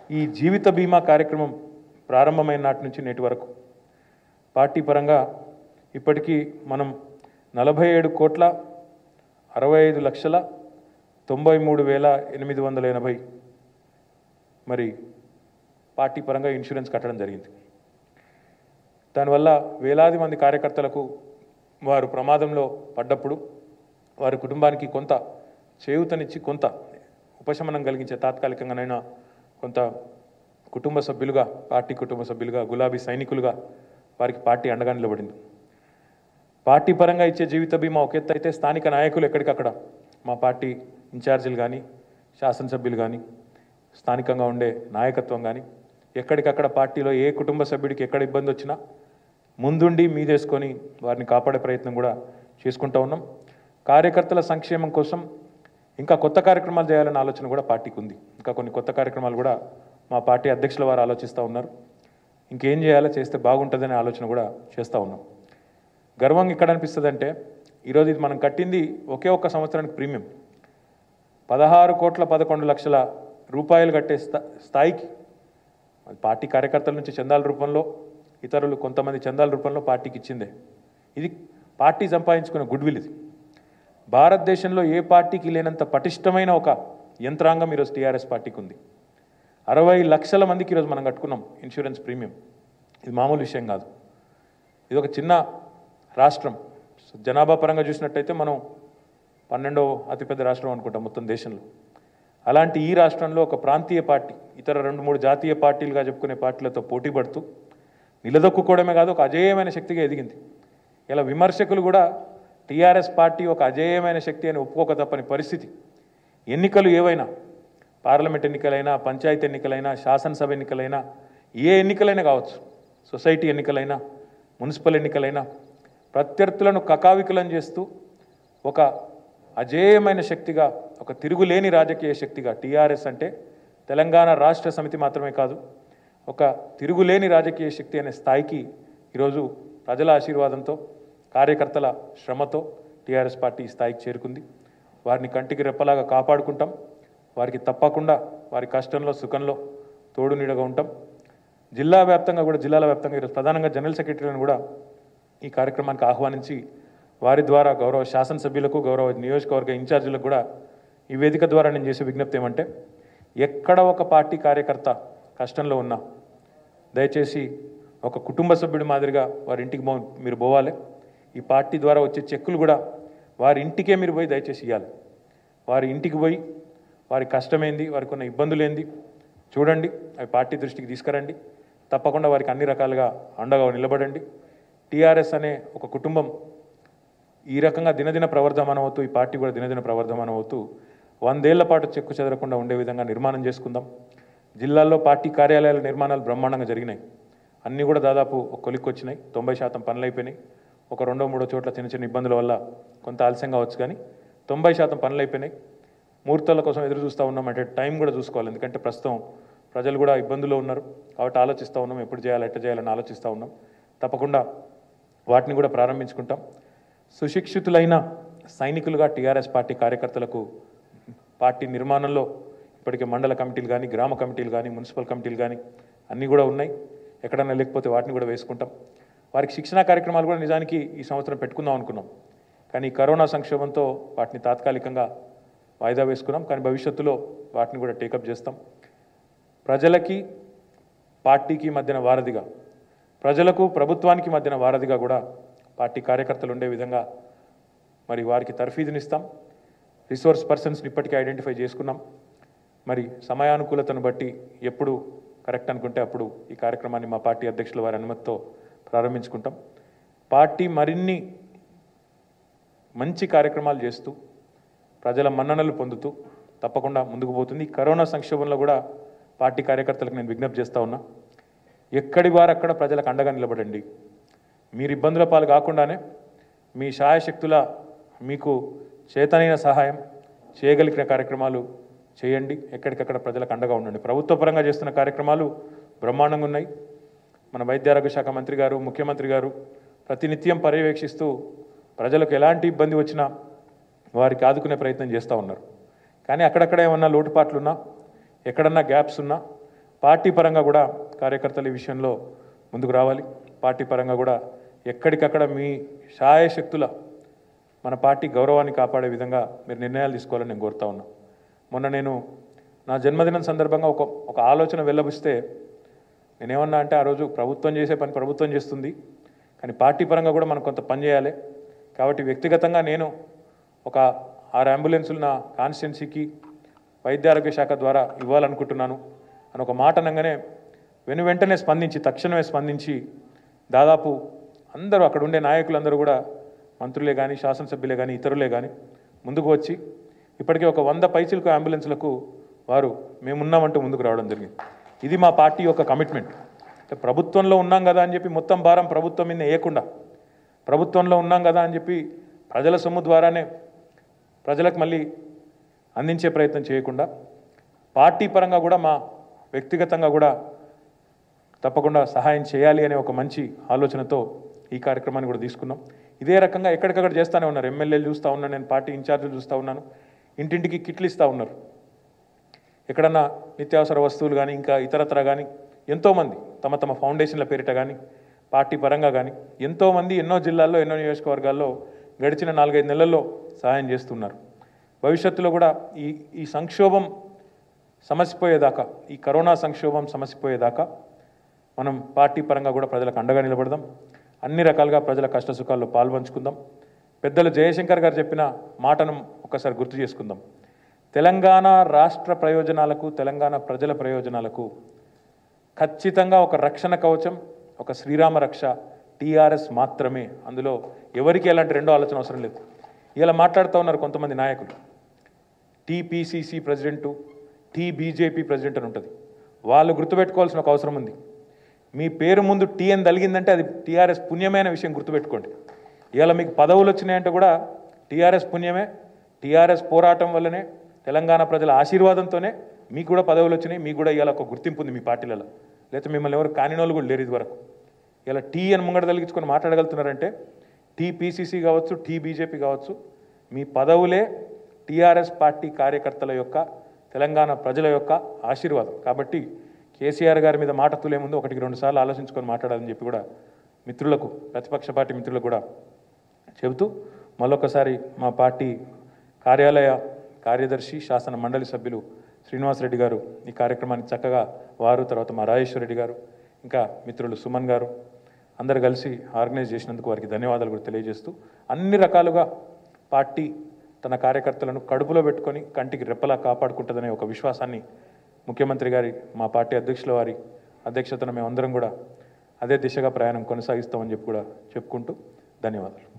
ఈ జీవిత బీమా కార్యక్రమం ప్రారంభమైన నాటి నుంచి నేటి వరకు పార్టీ పరంగా ఇప్పటికీ మనం నలభై ఏడు కోట్ల అరవై ఐదు లక్షల తొంభై మూడు వేల ఎనిమిది వందల ఎనభై మరి పార్టీ పరంగా ఇన్సూరెన్స్ కట్టడం జరిగింది దానివల్ల వేలాది మంది కార్యకర్తలకు వారు ప్రమాదంలో పడ్డప్పుడు వారి కుటుంబానికి కొంత చేయూతనిచ్చి కొంత ఉపశమనం కలిగించే తాత్కాలికంగానైనా కొంత కుటుంబ సభ్యులుగా పార్టీ కుటుంబ సభ్యులుగా గులాబీ సైనికులుగా వారికి పార్టీ అండగా నిలబడింది పార్టీ పరంగా ఇచ్చే జీవిత బీమా ఒక ఎత్తు అయితే స్థానిక నాయకులు ఎక్కడికక్కడ మా పార్టీ ఇన్ఛార్జీలు కానీ శాసనసభ్యులు కానీ స్థానికంగా ఉండే నాయకత్వం కానీ ఎక్కడికక్కడ పార్టీలో ఏ కుటుంబ సభ్యుడికి ఎక్కడ ఇబ్బంది వచ్చినా ముందుండి మీదేసుకొని వారిని కాపాడే ప్రయత్నం కూడా చేసుకుంటూ ఉన్నాం కార్యకర్తల సంక్షేమం కోసం ఇంకా కొత్త కార్యక్రమాలు చేయాలనే ఆలోచన కూడా పార్టీకి ఉంది ఇంకా కొన్ని కొత్త కార్యక్రమాలు కూడా మా పార్టీ అధ్యక్షుల వారు ఆలోచిస్తూ ఉన్నారు ఇంకేం చేయాలో చేస్తే బాగుంటుందనే ఆలోచన కూడా చేస్తూ ఉన్నాం గర్వం ఎక్కడ అనిపిస్తుంది అంటే ఈరోజు ఇది మనం కట్టింది ఒకే ఒక్క సంవత్సరానికి ప్రీమియం పదహారు కోట్ల పదకొండు లక్షల రూపాయలు కట్టే స్థా స్థాయికి అది పార్టీ కార్యకర్తల నుంచి చందాల రూపంలో ఇతరులు కొంతమంది చందాల రూపంలో పార్టీకి ఇచ్చిందే ఇది పార్టీ సంపాదించుకున్న గుడ్ విల్ ఇది భారతదేశంలో ఏ పార్టీకి లేనంత పటిష్టమైన ఒక యంత్రాంగం ఈరోజు టీఆర్ఎస్ పార్టీకి ఉంది అరవై లక్షల మందికి ఈరోజు మనం కట్టుకున్నాం ఇన్సూరెన్స్ ప్రీమియం ఇది మామూలు విషయం కాదు ఇది ఒక చిన్న రాష్ట్రం జనాభా పరంగా చూసినట్టయితే మనం పన్నెండవ అతిపెద్ద రాష్ట్రం అనుకుంటాం మొత్తం దేశంలో అలాంటి ఈ రాష్ట్రంలో ఒక ప్రాంతీయ పార్టీ ఇతర రెండు మూడు జాతీయ పార్టీలుగా చెప్పుకునే పార్టీలతో పోటీ పడుతూ నిలదొక్కుకోవడమే కాదు ఒక అజేయమైన శక్తిగా ఎదిగింది ఇలా విమర్శకులు కూడా టీఆర్ఎస్ పార్టీ ఒక అజేయమైన శక్తి అని ఒప్పుకోక తప్పని పరిస్థితి ఎన్నికలు ఏవైనా పార్లమెంట్ ఎన్నికలైనా పంచాయతీ ఎన్నికలైనా శాసనసభ ఎన్నికలైనా ఏ ఎన్నికలైనా కావచ్చు సొసైటీ ఎన్నికలైనా మున్సిపల్ ఎన్నికలైనా ప్రత్యర్థులను కకావికలం చేస్తూ ఒక అజేయమైన శక్తిగా ఒక తిరుగులేని రాజకీయ శక్తిగా టీఆర్ఎస్ అంటే తెలంగాణ రాష్ట్ర సమితి మాత్రమే కాదు ఒక తిరుగులేని రాజకీయ శక్తి అనే స్థాయికి ఈరోజు ప్రజల ఆశీర్వాదంతో కార్యకర్తల శ్రమతో టీఆర్ఎస్ పార్టీ ఈ స్థాయికి చేరుకుంది వారిని కంటికి రెప్పలాగా కాపాడుకుంటాం వారికి తప్పకుండా వారి కష్టంలో సుఖంలో తోడు నీడగా ఉంటాం జిల్లా వ్యాప్తంగా కూడా జిల్లాల వ్యాప్తంగా ఈరోజు ప్రధానంగా జనరల్ సెక్రటరీలను కూడా ఈ కార్యక్రమానికి ఆహ్వానించి వారి ద్వారా గౌరవ శాసనసభ్యులకు గౌరవ నియోజకవర్గ ఇన్ఛార్జీలకు కూడా ఈ వేదిక ద్వారా నేను చేసే విజ్ఞప్తి ఏమంటే ఎక్కడ ఒక పార్టీ కార్యకర్త కష్టంలో ఉన్నా దయచేసి ఒక కుటుంబ సభ్యుడి మాదిరిగా వారి ఇంటికి పో- మీరు పోవాలి ఈ పార్టీ ద్వారా వచ్చే చెక్కులు కూడా వారి ఇంటికే మీరు పోయి దయచేసి ఇవ్వాలి వారి ఇంటికి పోయి వారి కష్టమేంది వారికి ఉన్న ఇబ్బందులు ఏంది చూడండి అవి పార్టీ దృష్టికి తీసుకురండి తప్పకుండా వారికి అన్ని రకాలుగా అండగా నిలబడండి టీఆర్ఎస్ అనే ఒక కుటుంబం ఈ రకంగా దినదిన ప్రవర్ధమానం అవుతూ ఈ పార్టీ కూడా దినదిన ప్రవర్ధమానం అవుతూ వందేళ్ల పాటు చెక్కు చెదరకుండా ఉండే విధంగా నిర్మాణం చేసుకుందాం జిల్లాల్లో పార్టీ కార్యాలయాల నిర్మాణాలు బ్రహ్మాండంగా జరిగినాయి అన్నీ కూడా దాదాపు ఒక కొలిక్కి వచ్చినాయి తొంభై శాతం పనులు అయిపోయినాయి ఒక రెండో మూడో చోట్ల చిన్న చిన్న ఇబ్బందుల వల్ల కొంత ఆలస్యంగా వచ్చు కానీ తొంభై శాతం పనులు అయిపోయినాయి ముహూర్తాల కోసం ఎదురు చూస్తూ ఉన్నాం అంటే టైం కూడా చూసుకోవాలి ఎందుకంటే ప్రస్తుతం ప్రజలు కూడా ఇబ్బందుల్లో ఉన్నారు కాబట్టి ఆలోచిస్తూ ఉన్నాం ఎప్పుడు చేయాలి ఎట్ట చేయాలని ఆలోచిస్తూ ఉన్నాం తప్పకుండా వాటిని కూడా ప్రారంభించుకుంటాం సుశిక్షితులైన సైనికులుగా టీఆర్ఎస్ పార్టీ కార్యకర్తలకు పార్టీ నిర్మాణంలో ఇప్పటికే మండల కమిటీలు కానీ గ్రామ కమిటీలు కానీ మున్సిపల్ కమిటీలు కానీ అన్నీ కూడా ఉన్నాయి ఎక్కడన్నా లేకపోతే వాటిని కూడా వేసుకుంటాం వారికి శిక్షణా కార్యక్రమాలు కూడా నిజానికి ఈ సంవత్సరం పెట్టుకుందాం అనుకున్నాం కానీ ఈ కరోనా సంక్షోభంతో వాటిని తాత్కాలికంగా వాయిదా వేసుకున్నాం కానీ భవిష్యత్తులో వాటిని కూడా టేకప్ చేస్తాం ప్రజలకి పార్టీకి మధ్యన వారధిగా ప్రజలకు ప్రభుత్వానికి మధ్యన వారధిగా కూడా పార్టీ కార్యకర్తలు ఉండే విధంగా మరి వారికి తర్ఫీదునిస్తాం రిసోర్స్ పర్సన్స్ని ఇప్పటికే ఐడెంటిఫై చేసుకున్నాం మరి సమయానుకూలతను బట్టి ఎప్పుడు కరెక్ట్ అనుకుంటే అప్పుడు ఈ కార్యక్రమాన్ని మా పార్టీ అధ్యక్షుల వారి అనుమతితో ప్రారంభించుకుంటాం పార్టీ మరిన్ని మంచి కార్యక్రమాలు చేస్తూ ప్రజల మన్ననలు పొందుతూ తప్పకుండా ముందుకు పోతుంది ఈ కరోనా సంక్షోభంలో కూడా పార్టీ కార్యకర్తలకు నేను విజ్ఞప్తి చేస్తా ఉన్నా ఎక్కడి వారు అక్కడ ప్రజలకు అండగా నిలబడండి మీరు ఇబ్బందుల పాలు కాకుండానే మీ శాయశక్తుల మీకు చేతనైన సహాయం చేయగలిగిన కార్యక్రమాలు చేయండి ఎక్కడికక్కడ ప్రజలకు అండగా ఉండండి ప్రభుత్వ పరంగా చేస్తున్న కార్యక్రమాలు బ్రహ్మాండంగా ఉన్నాయి మన వైద్య ఆరోగ్య శాఖ మంత్రి గారు ముఖ్యమంత్రి గారు ప్రతినిత్యం పర్యవేక్షిస్తూ ప్రజలకు ఎలాంటి ఇబ్బంది వచ్చినా వారికి ఆదుకునే ప్రయత్నం చేస్తూ ఉన్నారు కానీ అక్కడక్కడ ఏమన్నా లోటుపాట్లున్నా ఎక్కడన్నా గ్యాప్స్ ఉన్నా పార్టీ పరంగా కూడా కార్యకర్తలు ఈ విషయంలో ముందుకు రావాలి పార్టీ పరంగా కూడా ఎక్కడికక్కడ మీ శాయశక్తుల మన పార్టీ గౌరవాన్ని కాపాడే విధంగా మీరు నిర్ణయాలు తీసుకోవాలని నేను కోరుతా ఉన్నా మొన్న నేను నా జన్మదినం సందర్భంగా ఒక ఒక ఆలోచన వెళ్ళబుస్తే నేనేమన్నా అంటే ఆ రోజు ప్రభుత్వం చేసే పని ప్రభుత్వం చేస్తుంది కానీ పార్టీ పరంగా కూడా మనం కొంత పని చేయాలి కాబట్టి వ్యక్తిగతంగా నేను ఒక ఆరు అంబులెన్సులు నా కాన్స్టిట్యున్సీకి వైద్య ఆరోగ్య శాఖ ద్వారా ఇవ్వాలనుకుంటున్నాను అని ఒక మాట అనగానే వెను వెంటనే స్పందించి తక్షణమే స్పందించి దాదాపు అందరూ అక్కడ ఉండే నాయకులందరూ కూడా మంత్రులే కానీ శాసనసభ్యులే కానీ ఇతరులే కానీ ముందుకు వచ్చి ఇప్పటికే ఒక వంద పైచిలకు అంబులెన్స్లకు వారు మేమున్నామంటూ ముందుకు రావడం జరిగింది ఇది మా పార్టీ యొక్క కమిట్మెంట్ అంటే ప్రభుత్వంలో ఉన్నాం కదా అని చెప్పి మొత్తం భారం ప్రభుత్వం మీద వేయకుండా ప్రభుత్వంలో ఉన్నాం కదా అని చెప్పి ప్రజల సొమ్ము ద్వారానే ప్రజలకు మళ్ళీ అందించే ప్రయత్నం చేయకుండా పార్టీ పరంగా కూడా మా వ్యక్తిగతంగా కూడా తప్పకుండా సహాయం చేయాలి అనే ఒక మంచి ఆలోచనతో ఈ కార్యక్రమాన్ని కూడా తీసుకున్నాం ఇదే రకంగా ఎక్కడికక్కడ చేస్తూనే ఉన్నారు ఎమ్మెల్యేలు చూస్తూ ఉన్నాను నేను పార్టీ ఇన్ఛార్జీలు చూస్తూ ఉన్నాను ఇంటింటికి కిట్లు ఇస్తూ ఉన్నారు ఎక్కడన్నా నిత్యావసర వస్తువులు కానీ ఇంకా ఇతరత్ర కానీ ఎంతోమంది తమ తమ ఫౌండేషన్ల పేరిట కానీ పార్టీ పరంగా కానీ ఎంతోమంది ఎన్నో జిల్లాల్లో ఎన్నో నియోజకవర్గాల్లో గడిచిన నాలుగైదు నెలల్లో సహాయం చేస్తున్నారు భవిష్యత్తులో కూడా ఈ ఈ సంక్షోభం సమసిపోయేదాకా ఈ కరోనా సంక్షోభం సమసిపోయేదాకా మనం పార్టీ పరంగా కూడా ప్రజలకు అండగా నిలబడదాం అన్ని రకాలుగా ప్రజల కష్ట సుఖాల్లో పాల్పంచుకుందాం పెద్దలు జయశంకర్ గారు చెప్పిన మాటను ఒకసారి గుర్తు చేసుకుందాం తెలంగాణ రాష్ట్ర ప్రయోజనాలకు తెలంగాణ ప్రజల ప్రయోజనాలకు ఖచ్చితంగా ఒక రక్షణ కవచం ఒక శ్రీరామ రక్ష టీఆర్ఎస్ మాత్రమే అందులో ఎవరికి ఎలాంటి రెండో ఆలోచన అవసరం లేదు ఇలా మాట్లాడుతూ ఉన్నారు కొంతమంది నాయకులు TPCC president T BJP president అని ఉంటుంది వాళ్ళు గుర్తుపెట్టుకోవాల్సిన ఒక అవసరం ఉంది మీ పేరు ముందు టీ అని తలిగిందంటే అది టీఆర్ఎస్ పుణ్యమైన విషయం గుర్తుపెట్టుకోండి ఇవాళ మీకు పదవులు వచ్చినాయంటే కూడా టీఆర్ఎస్ పుణ్యమే టీఆర్ఎస్ పోరాటం వల్లనే తెలంగాణ ప్రజల ఆశీర్వాదంతోనే మీకు కూడా పదవులు వచ్చినాయి మీకు కూడా ఇవాళ ఒక గుర్తింపు ఉంది మీ పార్టీలలో లేకపోతే మిమ్మల్ని ఎవరు కానినోళ్ళు కూడా లేరు ఇది వరకు ఇలా టీ అని ముంగడ తలిగించుకొని మాట్లాడగలుగుతున్నారంటే టీ పీసీసీ కావచ్చు టీ బీజేపీ కావచ్చు మీ పదవులే టీఆర్ఎస్ పార్టీ కార్యకర్తల యొక్క తెలంగాణ ప్రజల యొక్క ఆశీర్వాదం కాబట్టి కేసీఆర్ గారి మీద మాట తులే ముందు ఒకటికి రెండు సార్లు ఆలోచించుకొని మాట్లాడాలని చెప్పి కూడా మిత్రులకు ప్రతిపక్ష పార్టీ మిత్రులకు కూడా చెబుతూ మళ్ళొకసారి మా పార్టీ కార్యాలయ కార్యదర్శి శాసన మండలి సభ్యులు శ్రీనివాసరెడ్డి గారు ఈ కార్యక్రమాన్ని చక్కగా వారు తర్వాత మా రాజేశ్వర రెడ్డి గారు ఇంకా మిత్రులు సుమన్ గారు అందరు కలిసి ఆర్గనైజ్ చేసినందుకు వారికి ధన్యవాదాలు కూడా తెలియజేస్తూ అన్ని రకాలుగా పార్టీ తన కార్యకర్తలను కడుపులో పెట్టుకొని కంటికి రెప్పలా కాపాడుకుంటుందనే ఒక విశ్వాసాన్ని ముఖ్యమంత్రి గారి మా పార్టీ అధ్యక్షుల వారి అధ్యక్షతన మేమందరం కూడా అదే దిశగా ప్రయాణం కొనసాగిస్తామని చెప్పి కూడా చెప్పుకుంటూ ధన్యవాదాలు